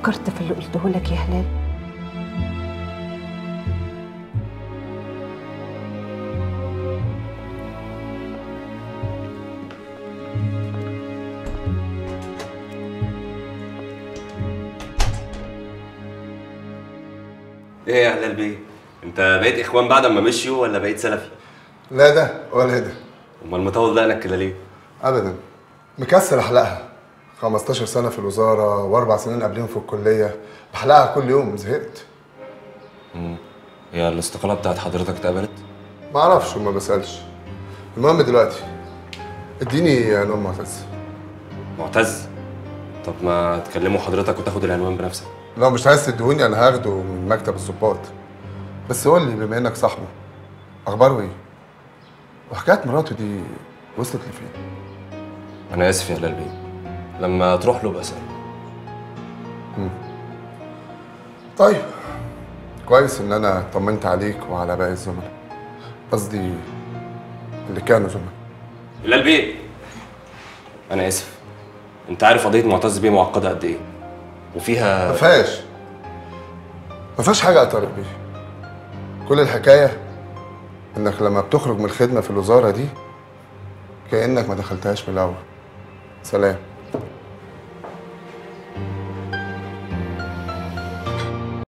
فكرت في اللي قلته لك يا هلال ايه يا هلال بيه انت بقيت اخوان بعد ما مشيوا ولا بقيت سلفي لا ده ولا ده امال مطول دقنك كده ليه ابدا مكسر احلقها 15 سنه في الوزاره واربع سنين قبلهم في الكليه بحلقها كل يوم زهقت هي الاستقاله بتاعت حضرتك اتقبلت ما اعرفش وما بسالش المهم دلوقتي اديني عنوان معتز معتز طب ما تكلموا حضرتك وتاخد العنوان بنفسك لو مش عايز تديهوني انا هاخده من مكتب الضباط بس قول لي بما انك صاحبه اخباره ايه وحكايه مراته دي وصلت لفين انا اسف يا هلال بيه لما تروح له بسأل طيب كويس ان انا طمنت عليك وعلى باقي الزملاء قصدي اللي كانوا زملاء هلال بيه انا اسف انت عارف قضيه معتز بيه معقده قد ايه وفيها ما فيهاش ما فيهاش حاجه اعترف بيها كل الحكايه انك لما بتخرج من الخدمه في الوزاره دي كانك ما دخلتهاش من الاول سلام